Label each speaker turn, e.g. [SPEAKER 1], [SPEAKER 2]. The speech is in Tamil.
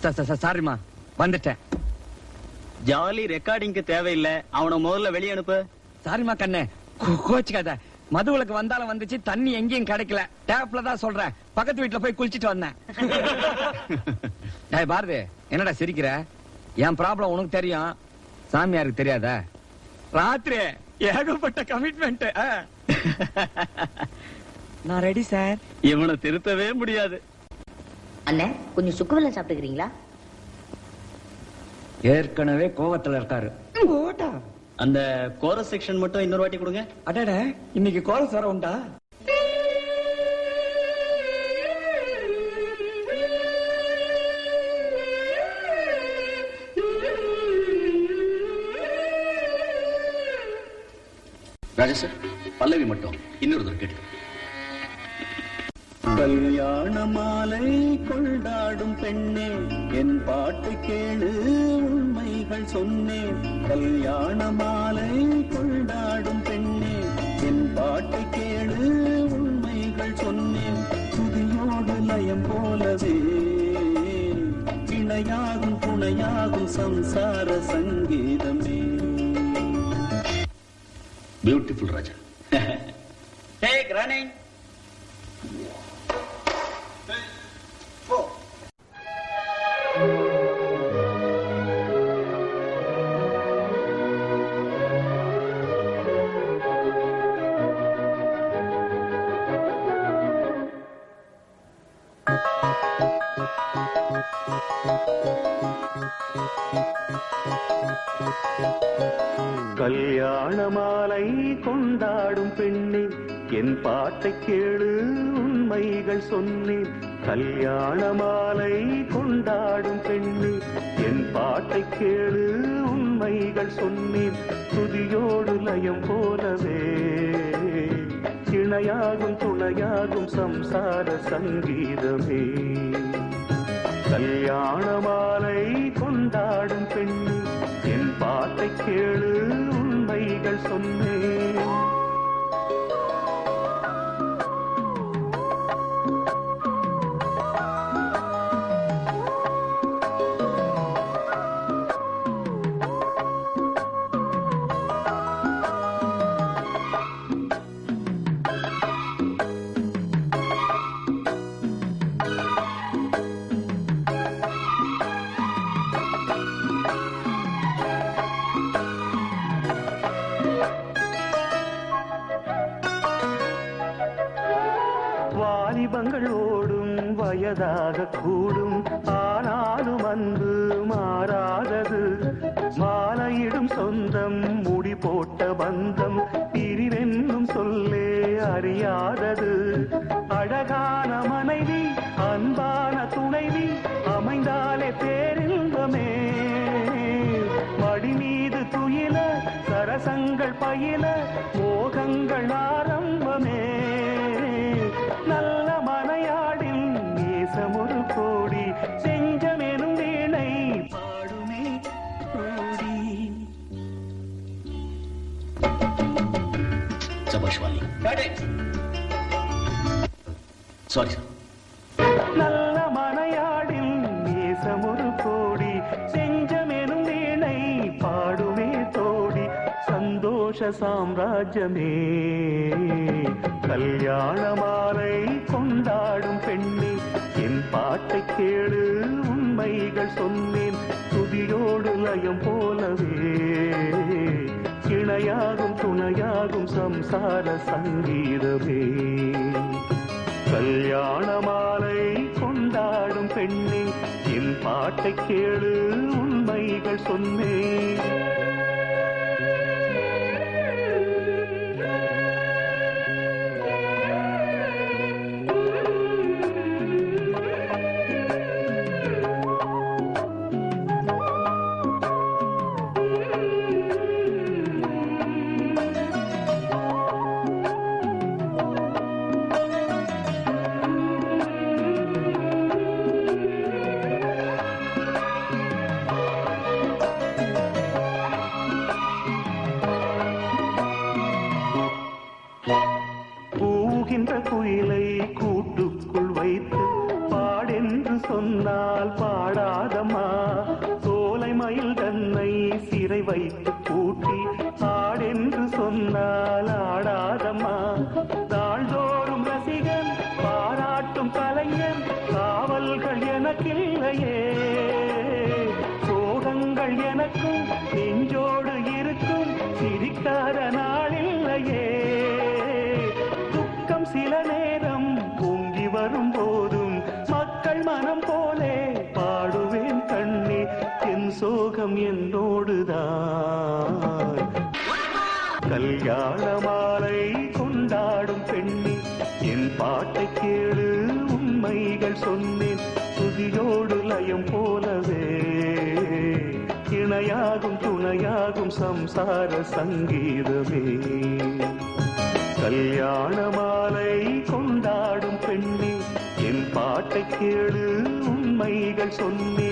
[SPEAKER 1] ச- ச- ச- சாரிம்மா வந்துட்டேன்
[SPEAKER 2] ஜாலி ரெக்கார்டிங்க்கு தேவையில்லை அவனை முதல்ல வெளிய அனுப்பு
[SPEAKER 1] சாரிம்மா கண்ணே கோ- கோச்சுக்காத மதுவுలకు வந்தாலும் வந்துச்சு தண்ணி எங்கேயும் கிடைக்கல டேப்ல தான் சொல்றேன் பக்கத்து வீட்டுல போய் குளிச்சிட்டு வந்தேன் டேய் பாரதி என்னடா சிரிக்கிற என் ப்ராப்ளம் உனக்கு தெரியும் சாமியாருக்கு தெரியாதா ராத்திரி ஏகப்பட்ட கமிட்மெண்ட் நான் ரெடி சார்
[SPEAKER 2] இவனை திருத்தவே முடியாது
[SPEAKER 3] அண்ணே கொஞ்சம் சுக்குவெல்லாம் சாப்பிட்டுக்கிறீங்களா
[SPEAKER 1] ஏற்கனவே கோவத்துல இருக்காரு ஓட்டா
[SPEAKER 2] அந்த கோரஸ் செக்ஷன் மட்டும் இன்னொரு வாட்டி கொடுங்க
[SPEAKER 1] அடட இன்னைக்கு கோரஸ் வர உண்டா
[SPEAKER 4] ராஜா சார் பல்லவி மட்டும் இன்னொரு தடவை கேட்டு
[SPEAKER 2] கல்யாண மாலை கொண்டாடும் பெண்ணே என் பாட்டு கேளு உண்மைகள் சொன்னேன் கல்யாண மாலை கொண்டாடும் பெண்ணே என் பாட்டு கேளு உண்மைகள் சொன்னேன் துதியோடு லயம் போலவே இணையாகும் துணையாகும் சம்சார சங்கீதமே
[SPEAKER 4] பியூட்டிஃபுல் ராஜா
[SPEAKER 2] டேக் ரன்னிங்
[SPEAKER 5] கல்யாண மாலை கொண்டாடும் பெண்ணே என் பாட்டை கேளு உண்மைகள் சொன்னேன் கல்யாண மாலை கொண்டாடும் பெண்ணே என் பாட்டை கேளு உண்மைகள் சொன்னேன் துதியோடு லயம் போலவே இணையாகும் துணையாகும் சம்சார சங்கீதமே கல்யாண மாலை கொண்டாடும் பெண்ணு என் பாட்டை கேளு உண்மைகள் சொன்னேன் வாலிபங்கள் ஓடும் வயதாக கூடும் ஆனாலும் அன்பு மாறாதது மாலையிடும் சொந்தம் முடி போட்ட பந்தம் பிரிவென்னும் சொல்லே அறியாதது அழகான மனைவி அன்பான துணைவி அமைந்தாலே பேரின்பமே மடி மீது துயில சரசங்கள் பயில மோகங்கள் ஆரம்பமே நல்ல மனையாடில் நேசமொரு கோடி செஞ்சமெனும் வீணை பாடுமே கோடி
[SPEAKER 4] சபாஷ் வாலி சாரி சார்
[SPEAKER 5] நல்ல மனையாடில் நேசமொரு கோடி செஞ்சமெனும் வீணை பாடுமே தோடி சந்தோஷ சாம்ராஜ்யமே கல்யாண மாலை கொண்டாடும் பெண்ணே என் பாட்டை கேளு உண்மைகள் சொன்னேன் துதியோடு லயம் போலவே இணையாகும் துணையாகும் சம்சார சங்கீதமே கல்யாண மாலை கொண்டாடும் பெண்ணே என் பாட்டை கேளு உண்மைகள் சொன்னேன் கலைஞன் காவல்கள் எனக்கில்லையே சோகங்கள் எனக்கும் நெஞ்சோடு இருக்கும் சிரிக்காத நாளில்லையே துக்கம் சில நேரம் பொங்கி வரும் போதும் மக்கள் மனம் போலே பாடுவேன் கண்ணே என் சோகம் என்னோடுதான் கல்யாண மாலை கொண்டாடும் பெண்ணே என் பாட்டை கேளு உண்மைகள் சொன்னேன் துதியோடு லயம் போலவே இணையாகும் துணையாகும் சம்சார சங்கீதமே கல்யாண மாலை கொண்டாடும் பெண்ணே என் பாட்டை கேளு உண்மைகள் சொன்னேன்